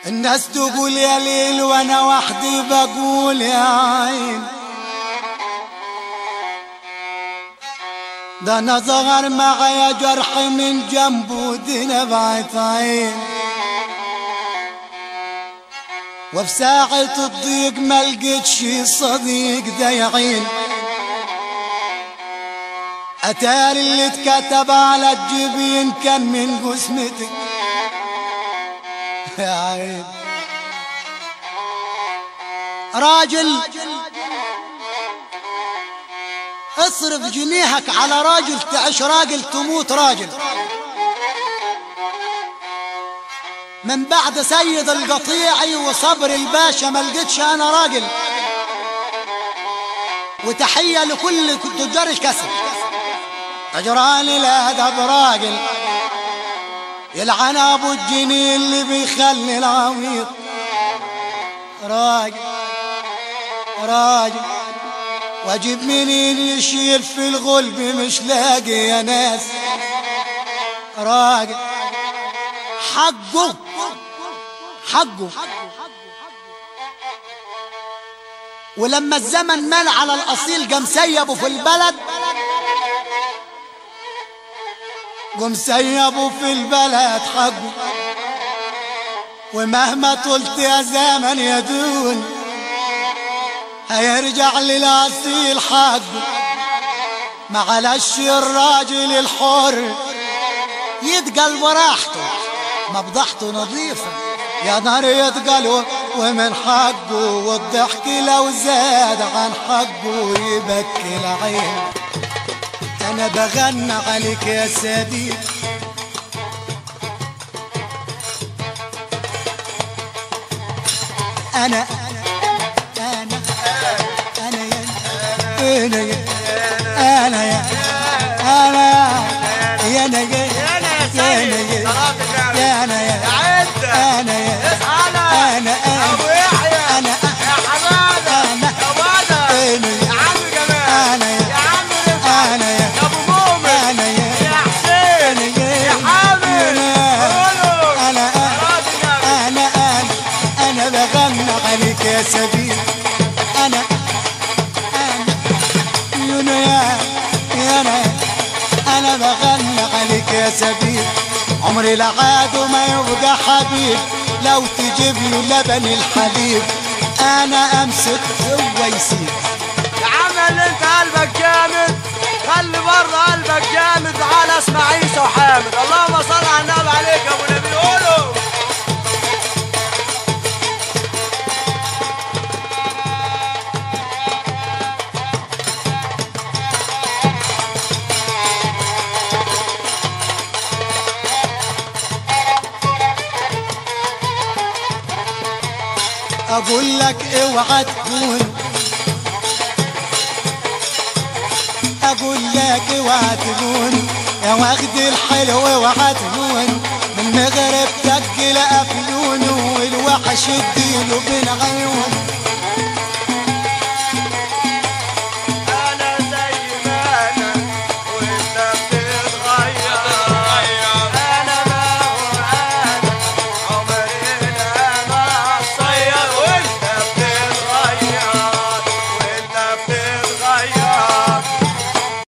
الناس تقول يا ليل وانا وحدي بقول يا عين ده انا ظهر معايا جرح من جنبه دي نبعت عين وفي ساعة الضيق ما لقيتش صديق ده يعين أتاري اللي اتكتب على الجبين كان من قسمتك يا عين راجل اصرف جنيهك على راجل تعيش راجل تموت راجل من بعد سيد القطيعي وصبر الباشا ما لقيتش انا راجل وتحيه لكل تجار الكسر اجران الادب راجل يلعن ابو الجنين اللي بيخلي العويط راجل راجل واجيب منين يشيل في الغلب مش لاقي يا ناس راجل حقه حقه ولما الزمن مال على الاصيل قام سيبه في البلد قام سيبه في البلد حقه ومهما طلت يا زمن يا دون هيرجع للاصيل حقه معلش الراجل الحر يتقل براحته مبضحته نظيفة يا نار يتقل ومن حقه والضحك لو زاد عن حقه يبكي العين انا بغنى عليك يا سبيل انا انا انا يا انا يا انا يا انا يا انا يا يا يا انا انا يا يا سيد انا يا يا انا عدة يا اصحى انا يا ابو يحيى انا يا حماده أنا. يا بدر انا يا يا عم جمال أنا يا- يا عم رفعت أنا يا- يا ابو مؤمن أنا يا- يا حسين أنا يا- يا حامد أنا- قولوا أنا راضي جمال. انا انا انا بغنى عليك يا سبيل انا انا يونا يا يا انا انا بغنى عليك يا سبيل عمري لا عاد وما يبقى حبيب لو تجيب له لبن الحليب انا امسك هو يسيب يا عم اللي انت قلبك جامد خلي بره قلبك جامد على اسمع عيسى وحامد اللهم صل على النبي عليك يا ابو نبي قولوا اقول لك اوعى تكون اقول لك اوعى تكون يا واخد الحلو اوعى تكون من مغرب تقل افلون والوحش اديله بين عيون